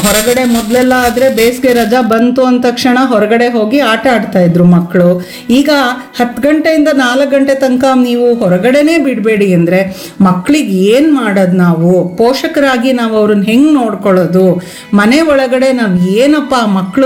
ಹೊರಗಡೆ ಮೊದಲೆಲ್ಲ ಆದರೆ ಬೇಸಿಗೆ ರಜಾ ಬಂತು ಅಂದ ತಕ್ಷಣ ಹೊರಗಡೆ ಹೋಗಿ ಆಟ ಆಡ್ತಾ ಇದ್ರು ಮಕ್ಕಳು ಈಗ ಹತ್ತು ಗಂಟೆಯಿಂದ ನಾಲ್ಕು ಗಂಟೆ ತನಕ ನೀವು ಹೊರಗಡೆನೇ ಬಿಡಬೇಡಿ ಅಂದರೆ ಮಕ್ಕಳಿಗೆ ಏನು ಮಾಡೋದು ನಾವು ಪೋಷಕರಾಗಿ ನಾವು ಅವ್ರನ್ನ ಹೆಂಗೆ ನೋಡ್ಕೊಳ್ಳೋದು ಮನೆ ಒಳಗಡೆ ನಾವು ಏನಪ್ಪ ಮಕ್ಕಳು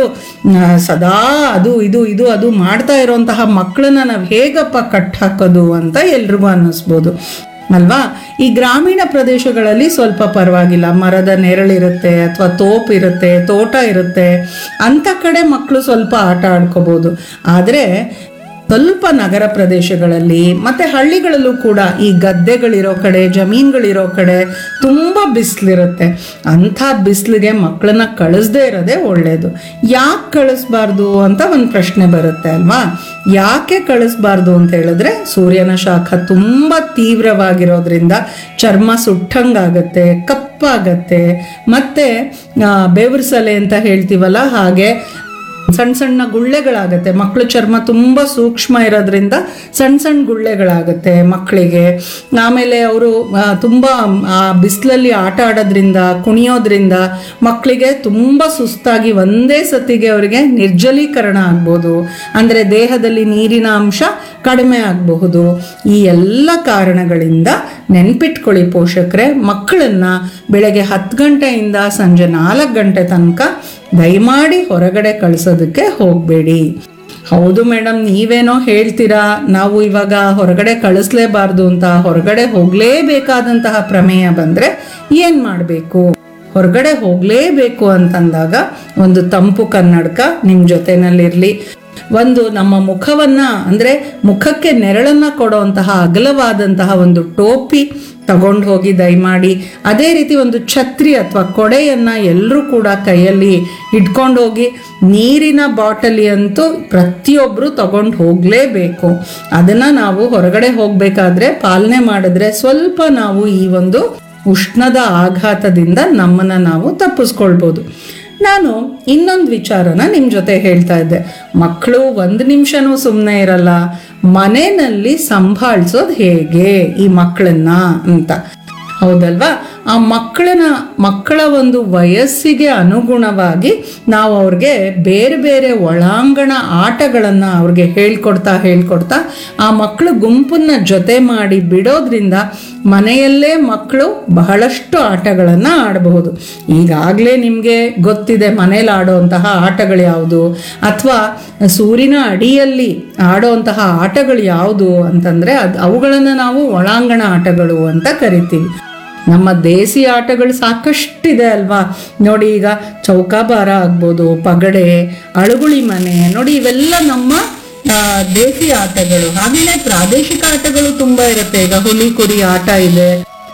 ಸದಾ ಅದು ಇದು ಇದು ಅದು ಮಾಡ್ತಾ ಇರೋಂತಹ ಮಕ್ಕಳನ್ನ ನಾವು ಹೇಗಪ್ಪ ಕಟ್ ಹಾಕೋದು ಅಂತ ಎಲ್ರಿಗೂ ಅನ್ನಿಸ್ಬೋದು ಅಲ್ವಾ ಈ ಗ್ರಾಮೀಣ ಪ್ರದೇಶಗಳಲ್ಲಿ ಸ್ವಲ್ಪ ಪರವಾಗಿಲ್ಲ ಮರದ ನೆರಳಿರುತ್ತೆ ಅಥವಾ ತೋಪ್ ಇರುತ್ತೆ ತೋಟ ಇರುತ್ತೆ ಅಂಥ ಕಡೆ ಮಕ್ಕಳು ಸ್ವಲ್ಪ ಆಟ ಆಡ್ಕೋಬೋದು ಆದರೆ ಸ್ವಲ್ಪ ನಗರ ಪ್ರದೇಶಗಳಲ್ಲಿ ಮತ್ತು ಹಳ್ಳಿಗಳಲ್ಲೂ ಕೂಡ ಈ ಗದ್ದೆಗಳಿರೋ ಕಡೆ ಜಮೀನುಗಳಿರೋ ಕಡೆ ತುಂಬ ಬಿಸಿಲಿರುತ್ತೆ ಅಂಥ ಬಿಸಿಲಿಗೆ ಮಕ್ಕಳನ್ನ ಕಳಿಸ್ದೇ ಇರೋದೇ ಒಳ್ಳೆಯದು ಯಾಕೆ ಕಳಿಸ್ಬಾರ್ದು ಅಂತ ಒಂದು ಪ್ರಶ್ನೆ ಬರುತ್ತೆ ಅಲ್ವಾ ಯಾಕೆ ಕಳಿಸ್ಬಾರ್ದು ಅಂತ ಹೇಳಿದ್ರೆ ಸೂರ್ಯನ ಶಾಖ ತುಂಬ ತೀವ್ರವಾಗಿರೋದ್ರಿಂದ ಚರ್ಮ ಸುಟ್ಟಂಗಾಗತ್ತೆ ಕಪ್ಪಾಗತ್ತೆ ಮತ್ತು ಬೆವರ್ಸಲೆ ಅಂತ ಹೇಳ್ತೀವಲ್ಲ ಹಾಗೆ ಸಣ್ಣ ಸಣ್ಣ ಗುಳ್ಳೆಗಳಾಗತ್ತೆ ಮಕ್ಕಳು ಚರ್ಮ ತುಂಬ ಸೂಕ್ಷ್ಮ ಇರೋದ್ರಿಂದ ಸಣ್ಣ ಸಣ್ಣ ಗುಳ್ಳೆಗಳಾಗತ್ತೆ ಮಕ್ಕಳಿಗೆ ಆಮೇಲೆ ಅವರು ತುಂಬ ಬಿಸಿಲಲ್ಲಿ ಆಟ ಆಡೋದ್ರಿಂದ ಕುಣಿಯೋದ್ರಿಂದ ಮಕ್ಕಳಿಗೆ ತುಂಬ ಸುಸ್ತಾಗಿ ಒಂದೇ ಸತಿಗೆ ಅವರಿಗೆ ನಿರ್ಜಲೀಕರಣ ಆಗ್ಬೋದು ಅಂದರೆ ದೇಹದಲ್ಲಿ ನೀರಿನ ಅಂಶ ಕಡಿಮೆ ಆಗಬಹುದು ಈ ಎಲ್ಲ ಕಾರಣಗಳಿಂದ ನೆನ್ಪಿಟ್ಕೊಳ್ಳಿ ಪೋಷಕರೇ ಮಕ್ಕಳನ್ನ ಬೆಳಗ್ಗೆ ಹತ್ತು ಗಂಟೆಯಿಂದ ಸಂಜೆ ನಾಲ್ಕು ಗಂಟೆ ತನಕ ದಯಮಾಡಿ ಹೊರಗಡೆ ಕಳಿಸೋದಕ್ಕೆ ಹೋಗಬೇಡಿ ಹೌದು ಮೇಡಮ್ ನೀವೇನೋ ಹೇಳ್ತೀರಾ ನಾವು ಇವಾಗ ಹೊರಗಡೆ ಕಳಿಸ್ಲೇಬಾರ್ದು ಅಂತ ಹೊರಗಡೆ ಹೋಗಲೇಬೇಕಾದಂತಹ ಪ್ರಮೇಯ ಬಂದರೆ ಏನು ಮಾಡಬೇಕು ಹೊರಗಡೆ ಹೋಗಲೇಬೇಕು ಅಂತಂದಾಗ ಒಂದು ತಂಪು ಕನ್ನಡಕ ನಿಮ್ಮ ಜೊತೆನಲ್ಲಿರಲಿ ಒಂದು ನಮ್ಮ ಮುಖವನ್ನ ಅಂದರೆ ಮುಖಕ್ಕೆ ನೆರಳನ್ನ ಕೊಡುವಂತಹ ಅಗಲವಾದಂತಹ ಒಂದು ಟೋಪಿ ತಗೊಂಡು ಹೋಗಿ ದಯಮಾಡಿ ಅದೇ ರೀತಿ ಒಂದು ಛತ್ರಿ ಅಥವಾ ಕೊಡೆಯನ್ನು ಎಲ್ಲರೂ ಕೂಡ ಕೈಯಲ್ಲಿ ಇಟ್ಕೊಂಡು ಹೋಗಿ ನೀರಿನ ಬಾಟಲಿ ಅಂತೂ ಪ್ರತಿಯೊಬ್ಬರು ತಗೊಂಡು ಹೋಗಲೇಬೇಕು ಅದನ್ನು ನಾವು ಹೊರಗಡೆ ಹೋಗಬೇಕಾದ್ರೆ ಪಾಲನೆ ಮಾಡಿದ್ರೆ ಸ್ವಲ್ಪ ನಾವು ಈ ಒಂದು ಉಷ್ಣದ ಆಘಾತದಿಂದ ನಮ್ಮನ್ನು ನಾವು ತಪ್ಪಿಸ್ಕೊಳ್ಬೋದು ನಾನು ಇನ್ನೊಂದು ವಿಚಾರನ ನಿಮ್ಮ ಜೊತೆ ಹೇಳ್ತಾ ಇದ್ದೆ ಮಕ್ಕಳು ಒಂದು ನಿಮಿಷನೂ ಸುಮ್ಮನೆ ಇರಲ್ಲ ಮನೆಯಲ್ಲಿ ಸಂಭಾಳಿಸೋದು ಹೇಗೆ ಈ ಮಕ್ಕಳನ್ನ ಅಂತ ಹೌದಲ್ವಾ ಆ ಮಕ್ಕಳನ್ನ ಮಕ್ಕಳ ಒಂದು ವಯಸ್ಸಿಗೆ ಅನುಗುಣವಾಗಿ ನಾವು ಅವ್ರಿಗೆ ಬೇರೆ ಬೇರೆ ಒಳಾಂಗಣ ಆಟಗಳನ್ನು ಅವ್ರಿಗೆ ಹೇಳ್ಕೊಡ್ತಾ ಹೇಳ್ಕೊಡ್ತಾ ಆ ಮಕ್ಕಳು ಗುಂಪನ್ನ ಜೊತೆ ಮಾಡಿ ಬಿಡೋದ್ರಿಂದ ಮನೆಯಲ್ಲೇ ಮಕ್ಕಳು ಬಹಳಷ್ಟು ಆಟಗಳನ್ನು ಆಡಬಹುದು ಈಗಾಗಲೇ ನಿಮಗೆ ಗೊತ್ತಿದೆ ಮನೇಲಿ ಆಡುವಂತಹ ಆಟಗಳು ಯಾವುದು ಅಥವಾ ಸೂರಿನ ಅಡಿಯಲ್ಲಿ ಆಡುವಂತಹ ಆಟಗಳು ಯಾವುದು ಅಂತಂದರೆ ಅದು ಅವುಗಳನ್ನು ನಾವು ಒಳಾಂಗಣ ಆಟಗಳು ಅಂತ ಕರಿತೀವಿ ನಮ್ಮ ದೇಸಿ ಆಟಗಳು ಸಾಕಷ್ಟಿದೆ ಅಲ್ವಾ ನೋಡಿ ಈಗ ಚೌಕಾಬಾರ ಆಗ್ಬೋದು ಪಗಡೆ ಅಳುಗುಳಿ ಮನೆ ನೋಡಿ ಇವೆಲ್ಲ ನಮ್ಮ ಆ, ದೇಸಿ ಆಟಗಳು ಹಾಗೆಯೇ ಪ್ರಾದೇಶಿಕ ಆಟಗಳು ತುಂಬ ಇರುತ್ತೆ ಈಗ ಹುಲಿ ಕುರಿ ಆಟ ಇದೆ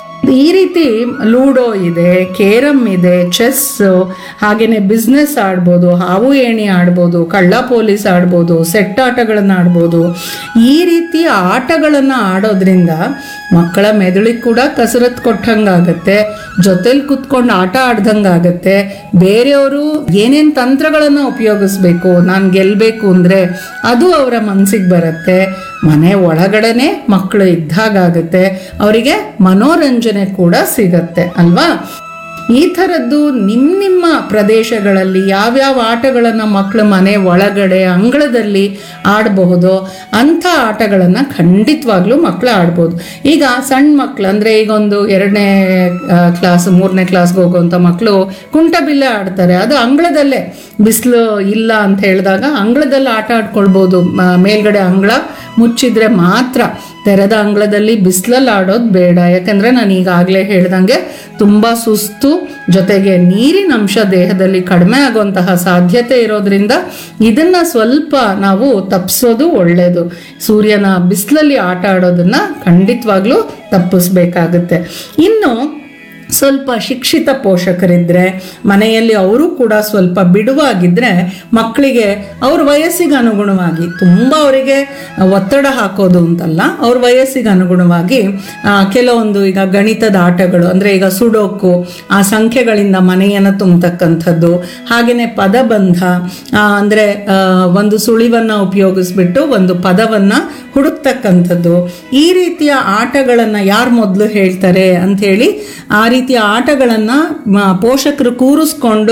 ಈ ರೀತಿ ಲೂಡೋ ಇದೆ ಕೇರಮ್ ಇದೆ ಚೆಸ್ ಹಾಗೇನೆ ಬಿಸ್ನೆಸ್ ಆಡ್ಬೋದು ಹಾವು ಏಣಿ ಆಡ್ಬೋದು ಕಳ್ಳ ಪೊಲೀಸ್ ಆಡ್ಬೋದು ಸೆಟ್ ಆಟಗಳನ್ನು ಆಡ್ಬೋದು ಈ ರೀತಿ ಆಟಗಳನ್ನು ಆಡೋದ್ರಿಂದ ಮಕ್ಕಳ ಮೆದುಳಿಗೆ ಕೂಡ ಕಸರತ್ತು ಕೊಟ್ಟಂಗಾಗತ್ತೆ ಜೊತೆಲಿ ಕುತ್ಕೊಂಡು ಆಟ ಆಡ್ದಂಗಾಗತ್ತೆ ಬೇರೆಯವರು ಏನೇನು ತಂತ್ರಗಳನ್ನು ಉಪಯೋಗಿಸ್ಬೇಕು ನಾನು ಗೆಲ್ಲಬೇಕು ಅಂದರೆ ಅದು ಅವರ ಮನಸ್ಸಿಗೆ ಬರುತ್ತೆ ಮನೆ ಒಳಗಡೆನೆ ಮಕ್ಕಳು ಇದ್ದಾಗುತ್ತೆ ಅವರಿಗೆ ಮನೋರಂಜನೆ ಕೂಡ ಸಿಗತ್ತೆ ಅಲ್ವಾ ಈ ಥರದ್ದು ನಿಮ್ಮ ನಿಮ್ಮ ಪ್ರದೇಶಗಳಲ್ಲಿ ಯಾವ್ಯಾವ ಆಟಗಳನ್ನು ಮಕ್ಕಳು ಮನೆ ಒಳಗಡೆ ಅಂಗಳದಲ್ಲಿ ಆಡಬಹುದೋ ಅಂಥ ಆಟಗಳನ್ನು ಖಂಡಿತವಾಗ್ಲೂ ಮಕ್ಕಳು ಆಡ್ಬೋದು ಈಗ ಸಣ್ಣ ಮಕ್ಕಳು ಅಂದರೆ ಈಗ ಒಂದು ಎರಡನೇ ಕ್ಲಾಸ್ ಮೂರನೇ ಕ್ಲಾಸ್ಗೆ ಹೋಗುವಂಥ ಮಕ್ಕಳು ಕುಂಟಬಿಲ್ಲೆ ಆಡ್ತಾರೆ ಅದು ಅಂಗಳದಲ್ಲೇ ಬಿಸಿಲು ಇಲ್ಲ ಅಂತ ಹೇಳಿದಾಗ ಅಂಗಳದಲ್ಲಿ ಆಟ ಆಡ್ಕೊಳ್ಬೋದು ಮ- ಮೇಲ್ಗಡೆ ಅಂಗಳ ಮುಚ್ಚಿದ್ರೆ ಮಾತ್ರ ತೆರೆದ ಅಂಗಳದಲ್ಲಿ ಬಿಸಿಲಲ್ಲಿ ಆಡೋದು ಬೇಡ ಯಾಕಂದರೆ ನಾನು ಈಗಾಗಲೇ ಹೇಳ್ದಂಗೆ ತುಂಬ ಸುಸ್ತು ಜೊತೆಗೆ ನೀರಿನ ಅಂಶ ದೇಹದಲ್ಲಿ ಕಡಿಮೆ ಆಗುವಂತಹ ಸಾಧ್ಯತೆ ಇರೋದ್ರಿಂದ ಇದನ್ನು ಸ್ವಲ್ಪ ನಾವು ತಪ್ಪಿಸೋದು ಒಳ್ಳೆಯದು ಸೂರ್ಯನ ಬಿಸಿಲಲ್ಲಿ ಆಟ ಆಡೋದನ್ನು ಖಂಡಿತವಾಗ್ಲೂ ತಪ್ಪಿಸ್ಬೇಕಾಗುತ್ತೆ ಇನ್ನು ಸ್ವಲ್ಪ ಶಿಕ್ಷಿತ ಪೋಷಕರಿದ್ದರೆ ಮನೆಯಲ್ಲಿ ಅವರು ಕೂಡ ಸ್ವಲ್ಪ ಬಿಡುವಾಗಿದ್ದರೆ ಮಕ್ಕಳಿಗೆ ಅವ್ರ ವಯಸ್ಸಿಗೆ ಅನುಗುಣವಾಗಿ ತುಂಬ ಅವರಿಗೆ ಒತ್ತಡ ಹಾಕೋದು ಅಂತಲ್ಲ ಅವ್ರ ವಯಸ್ಸಿಗೆ ಅನುಗುಣವಾಗಿ ಆ, ಕೆಲವೊಂದು ಈಗ ಗಣಿತದ ಆಟಗಳು ಅಂದರೆ ಈಗ ಸುಡೋಕು ಆ ಸಂಖ್ಯೆಗಳಿಂದ ಮನೆಯನ್ನು ತುಂಬತಕ್ಕಂಥದ್ದು ಹಾಗೆಯೇ ಪದಬಂಧ ಅಂದರೆ ಒಂದು ಸುಳಿವನ್ನು ಉಪಯೋಗಿಸ್ಬಿಟ್ಟು ಒಂದು ಪದವನ್ನು ಹುಡುಕ್ತಕ್ಕಂಥದ್ದು ಈ ರೀತಿಯ ಆಟಗಳನ್ನು ಯಾರು ಮೊದಲು ಹೇಳ್ತಾರೆ ಅಂಥೇಳಿ ಆ ರೀತಿಯ ಆಟಗಳನ್ನು ಪೋಷಕರು ಕೂರಿಸ್ಕೊಂಡು